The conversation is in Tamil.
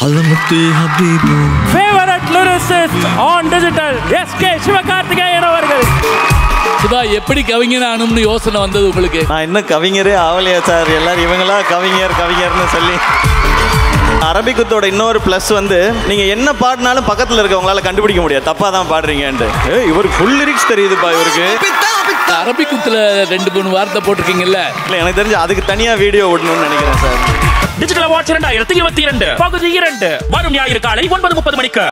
علمتي حبيبي favourite lyricist on digital SK Sivakarthikeyan அவர்கள் சிவா எப்படி கவிஞன் ஆகணும்னு யோசனை வந்தது உங்களுக்கு நான் இன்னும் கவிஞரே ஆவலையா சார் எல்லாரும் இவங்களா கவிஞர் கவிஞர்னு சொல்லி அரபிக்குத்தோட இன்னொரு ப்ளஸ் வந்து நீங்க என்ன பாடினாலும் பக்கத்துல இருக்கவங்களால கண்டுபிடிக்க முடியாது தப்பா தான் பாடுறீங்கன்ட்டு ஏய், இவருக்கு ஃபுல் லிரிக்ஸ் தெரியுதுப்பா இவருக்கு அரபிக்குத்துல ரெண்டு மூணு வார்த்தை போட்டிருக்கீங்கல்ல இல்ல எனக்கு தெரிஞ்சு அதுக்கு தனியா வீடியோ விடணும்னு நினைக்கிறேன் சார் டிஜிட்டல் அவார்ட்ஸ் இரண்டாயிரத்தி இருபத்தி இரண்டு பகுதி இரண்டு வரும் ஞாயிறு காலை ஒன்பது முப்பது மணிக்கு